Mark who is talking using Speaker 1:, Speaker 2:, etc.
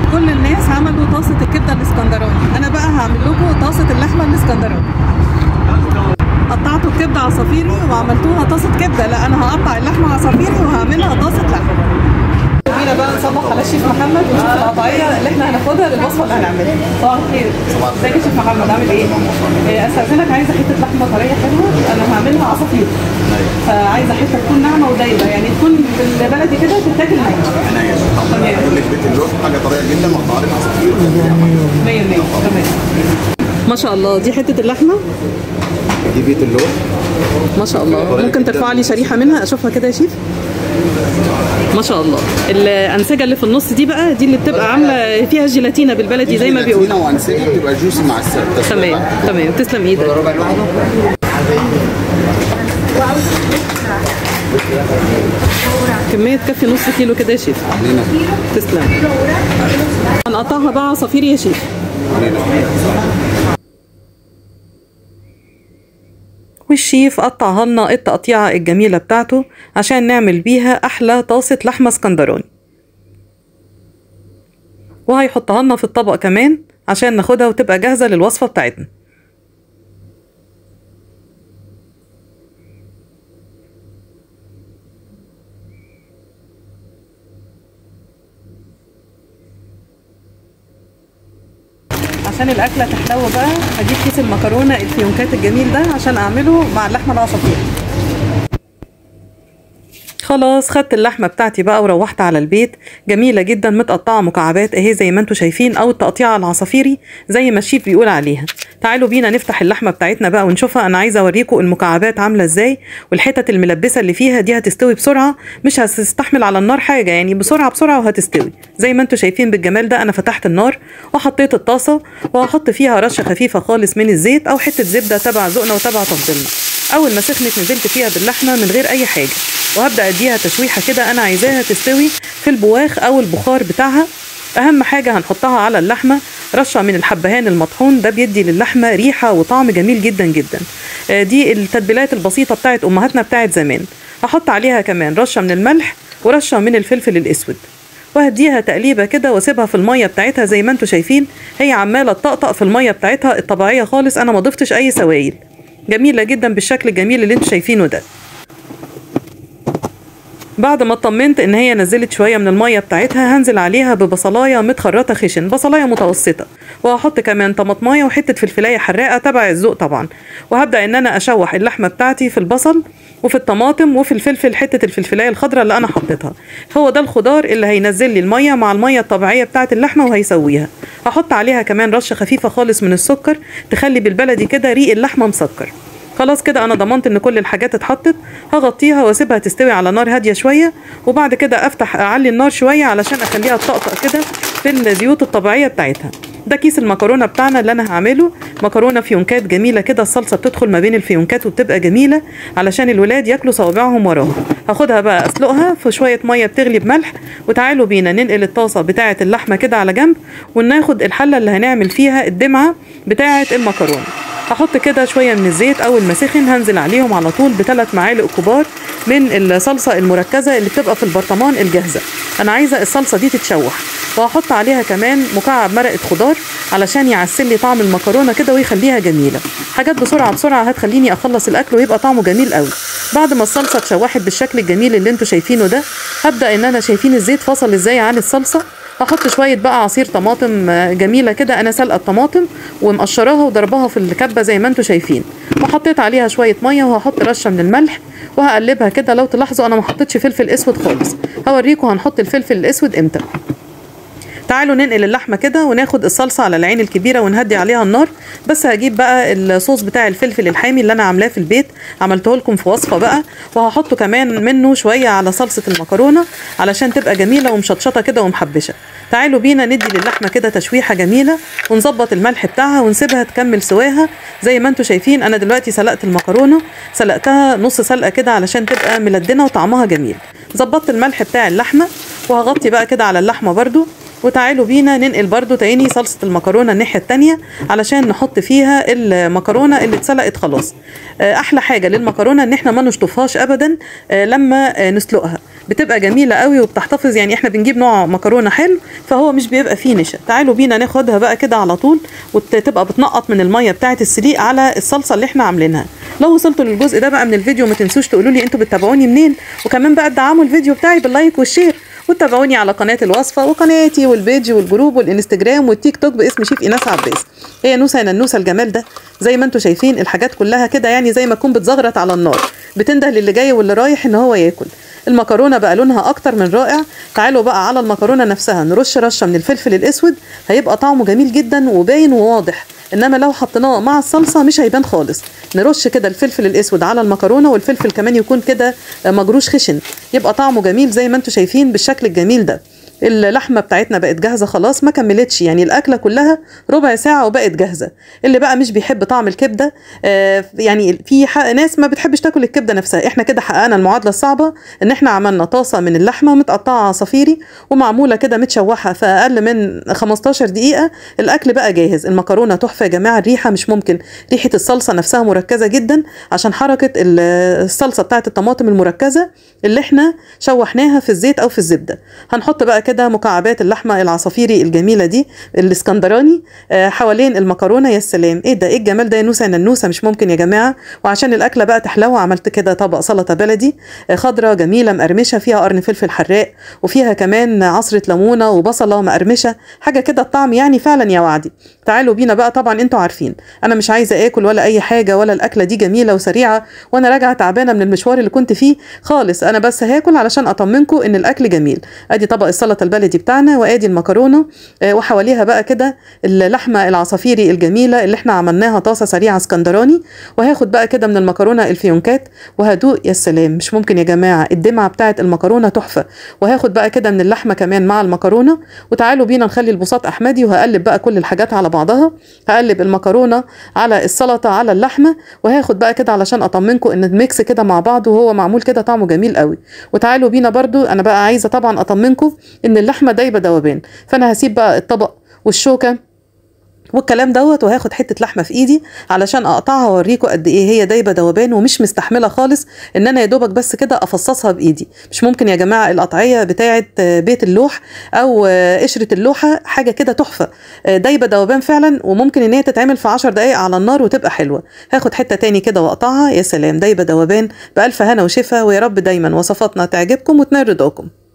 Speaker 1: كل الناس عملوا طاسه الكبده الاسكندراني انا بقى هعمل لكم طاسه اللحمه الاسكندراني قطعتوا الكبده عصافيري وعملتوها طاسه كبده لا انا هقطع اللحمه عصافيري وهعملها طاسه لحمه بينا بقى نصبح على الشيف محمد ونشوف القطعيه اللي احنا هناخدها للوصفه اللي هنعملها صباح الخير ازيك يا شيف محمد عامل ايه؟ إيه، استاذنك عايزه حته لحمه طريه حلوه انا هعملها عصافير فعايزه حته تكون ناعمه ودايبه يعني تكون بالبلدي كده تتاكل ناعمه
Speaker 2: عينيا
Speaker 1: تمام.
Speaker 2: اقول لك بيت اللوح حاجه طريه جدا مقطعه لك عصافير
Speaker 1: 100 100 تمام ما شاء الله دي حته اللحمه
Speaker 2: دي بيت اللوح
Speaker 1: ما شاء الله ممكن ترفع لي شريحه منها اشوفها كده يا شيف ما شاء الله الانسجه اللي في النص دي بقى دي اللي بتبقى عامله فيها جيلاتينه بالبلدي زي ما بيقولوا
Speaker 2: جيلاتينة وانسجه بتبقى جوسي مع السر
Speaker 1: تمام تمام تسلم ايدك
Speaker 2: ربع لوحده
Speaker 1: كميه تكفي نص كيلو كده يا شيف
Speaker 2: علينا
Speaker 1: تسلم هنقطعها بقى عصافير يا شيف
Speaker 2: علينا
Speaker 1: والشيف قطعها لنا التقطيعة الجميلة بتاعته عشان نعمل بيها أحلى طاسة لحمة اسكندراني وهيحطها لنا في الطبق كمان عشان ناخدها وتبقى جاهزة للوصفة بتاعتنا عشان الاكله تحلو بقى هجيب كيس المكرونه الفيونكات الجميل ده عشان اعمله مع اللحمه العصافير خلاص خدت اللحمه بتاعتي بقى وروحت على البيت جميله جدا متقطعه مكعبات اهي زي ما انتم شايفين او التقطيعه العصافيري زي ما الشيف بيقول عليها تعالوا بينا نفتح اللحمه بتاعتنا بقى ونشوفها انا عايزه اوريكم المكعبات عامله ازاي والحتت الملبسه اللي فيها دي هتستوي بسرعه مش هتستحمل على النار حاجه يعني بسرعه بسرعه وهتستوي زي ما انتم شايفين بالجمال ده انا فتحت النار وحطيت الطاسه وهحط فيها رشه خفيفه خالص من الزيت او حته زبده تبع ذوقنا وتبع تفضيلنا اول ما سخنت نزلت فيها باللحمه من غير اي حاجه وهبدا اديها تشويحه كده انا عايزاها تستوي في البواخ او البخار بتاعها اهم حاجه هنحطها على اللحمه رشه من الحبهان المطحون ده بيدي للحمه ريحه وطعم جميل جدا جدا آه، دي التتبيلات البسيطه بتاعت امهاتنا بتاعت زمان هحط عليها كمان رشه من الملح ورشه من الفلفل الاسود وهديها تقليبه كده واسيبها في الميه بتاعتها زي ما انتم شايفين هي عماله تطقطق في الميه بتاعتها الطبيعيه خالص انا ما ضفتش اي سوائل جميله جدا بالشكل الجميل اللي انتم شايفينه ده بعد ما اطمنت ان هي نزلت شويه من الميه بتاعتها هنزل عليها ببصلايه متخرطه خشن بصلايه متوسطه وهحط كمان طماطمايه وحته فلفلايه حراقه تبع الذوق طبعا وهبدا ان انا اشوح اللحمه بتاعتي في البصل وفي الطماطم وفي الفلفل حته الفلفلايه الخضراء اللي انا حطيتها هو ده الخضار اللي هينزل لي الميه مع الميه الطبيعيه بتاعه اللحمه وهيسويها هحط عليها كمان رشه خفيفه خالص من السكر تخلي بالبلدي كده ريق اللحمه مسكر خلاص كده انا ضمنت ان كل الحاجات اتحطت هغطيها واسيبها تستوي على نار هاديه شويه وبعد كده افتح اعلي النار شويه علشان اخليها تطقطق كده في الزيوت الطبيعيه بتاعتها ده كيس المكرونه بتاعنا اللي انا هعمله مكرونه فيونكات جميله كده الصلصه بتدخل ما بين الفيونكات وبتبقى جميله علشان الولاد ياكلوا صوابعهم وراها هاخدها بقى اسلقها في شويه ميه بتغلي بملح وتعالوا بينا ننقل الطاسه بتاعه اللحمه كده على جنب وناخد الحله اللي هنعمل فيها الدمعه بتاعه المكرونه هحط كده شويه من الزيت اول ما سخن هنزل عليهم على طول بثلاث معالق كبار من الصلصه المركزه اللي بتبقى في البرطمان الجاهزه انا عايزه الصلصه دي تتشوح وهحط عليها كمان مكعب مرقه خضار علشان يعسل لي طعم المكرونه كده ويخليها جميله حاجات بسرعه بسرعه هتخليني اخلص الاكل ويبقى طعمه جميل قوي بعد ما الصلصه اتشوحت بالشكل الجميل اللي انتوا شايفينه ده هبدا ان انا شايفين الزيت فصل ازاي عن الصلصه هحط شويه بقى عصير طماطم آه، جميله كده انا سلقه الطماطم ومقشراها وضربها في الكبه زي ما انتم شايفين وحطيت عليها شويه ميه وهحط رشه من الملح وهقلبها كده لو تلاحظوا انا ما حطيتش فلفل اسود خالص هوريكم هنحط الفلفل الاسود امتى تعالوا ننقل اللحمه كده وناخد الصلصه على العين الكبيره ونهدي عليها النار بس هجيب بقى الصوص بتاع الفلفل الحامي اللي انا عاملاه في البيت عملته لكم في وصفه بقى وهحطه كمان منه شويه على صلصه المكرونه علشان تبقى جميله ومشطشطه كده ومحبشه تعالوا بينا ندي للحمه كده تشويحه جميله ونظبط الملح بتاعها ونسيبها تكمل سواها زي ما انتم شايفين انا دلوقتي سلقت المكرونه سلقتها نص سلقه كده علشان تبقى ملدنه وطعمها جميل ظبطت الملح بتاع اللحمه وهغطي بقى كده على اللحمه برده وتعالوا بينا ننقل برضو تاني صلصة المكرونة الناحية التانية علشان نحط فيها المكرونة اللي اتسلقت خلاص آه، احلى حاجة للمكرونة ان احنا ما نشطفهاش ابدا آه، لما آه، نسلقها بتبقى جميلة قوي وبتحتفظ يعني احنا بنجيب نوع مكرونة حلو فهو مش بيبقى فيه نشا تعالوا بينا ناخدها بقى كده على طول وتبقى بتنقط من المية بتاعة السليق على الصلصة اللي احنا عاملينها لو وصلتوا للجزء ده بقى من الفيديو ما تنسوش تقولوا لي انتوا بتتابعوني منين وكمان بقى تدعموا الفيديو بتاعي باللايك والشير وتابعوني على قناة الوصفة وقناتي والبيج والجروب والانستجرام والتيك توك باسم شيف ايناس عباس هي نوسة يا ننوسة الجمال ده زي ما انتوا شايفين الحاجات كلها كده يعني زي ما تكون بتزغرط على النار بتنده للي جاي واللي رايح ان هو ياكل المكرونه بقى لونها اكتر من رائع تعالوا بقى على المكرونه نفسها نرش رشه من الفلفل الاسود هيبقى طعمه جميل جدا وباين وواضح انما لو حطيناه مع الصلصه مش هيبان خالص نرش كده الفلفل الاسود على المكرونه والفلفل كمان يكون كده مجروش خشن يبقى طعمه جميل زي ما انتم شايفين بالشكل الجميل ده اللحمه بتاعتنا بقت جاهزه خلاص ما كملتش يعني الاكله كلها ربع ساعه وبقت جاهزه اللي بقى مش بيحب طعم الكبده آه يعني في حق ناس ما بتحبش تاكل الكبده نفسها احنا كده حققنا المعادله الصعبه ان احنا عملنا طاسه من اللحمه متقطعه عصافيري ومعموله كده متشوحه في اقل من 15 دقيقه الاكل بقى جاهز المكرونه تحفه يا جماعه الريحه مش ممكن ريحه الصلصه نفسها مركزه جدا عشان حركه الصلصه بتاعت الطماطم المركزه اللي احنا شوحناها في الزيت او في الزبده هنحط بقى كده مكعبات اللحمه العصافيري الجميله دي الاسكندراني آه حوالين المكرونه يا سلام ايه ده ايه الجمال ده يا نوسه يا ننوسه مش ممكن يا جماعه وعشان الاكله بقى تحلو عملت كده طبق سلطه بلدي آه خضره جميله مقرمشه فيها قرن فلفل حراق وفيها كمان عصره ليمونه وبصله مقرمشه حاجه كده الطعم يعني فعلا يا وعدي تعالوا بينا بقى طبعا انتوا عارفين انا مش عايزه اكل ولا اي حاجه ولا الاكله دي جميله وسريعه وانا راجعه تعبانه من المشوار اللي كنت فيه خالص انا بس هاكل علشان اطمنكم ان الاكل جميل ادي طبق السلطه البلدي بتاعنا وادي المكرونه آه وحواليها بقى كده اللحمه العصافيري الجميله اللي احنا عملناها طاسه سريعه اسكندراني وهاخد بقى كده من المكرونه الفيونكات وهدوق يا سلام مش ممكن يا جماعه الدمعه بتاعه المكرونه تحفه وهاخد بقى كده من اللحمه كمان مع المكرونه وتعالوا بينا نخلي البساط احمدي وهقلب بقى كل الحاجات على بعضها هقلب المكرونه على السلطه على اللحمه وهاخد بقى كده علشان اطمنكم ان الميكس كده مع بعض وهو معمول كده طعمه جميل قوي وتعالوا بينا برضو انا بقى عايزه طبعا اطمنكم ان اللحمه دايبه دوبان فانا هسيب بقى الطبق والشوكه والكلام دوت وهاخد حته لحمه في ايدي علشان اقطعها واوريكم قد ايه هي دايبه دوبان ومش مستحمله خالص ان انا يا دوبك بس كده افصصها بايدي مش ممكن يا جماعه القطعيه بتاعه بيت اللوح او قشره اللوحه حاجه كده تحفه دايبه دوبان فعلا وممكن ان هي تتعمل في 10 دقائق على النار وتبقى حلوه هاخد حته تاني كده واقطعها يا سلام دايبه دوبان بالف هنا وشفا ويا رب دايما وصفاتنا تعجبكم وتنال رضاكم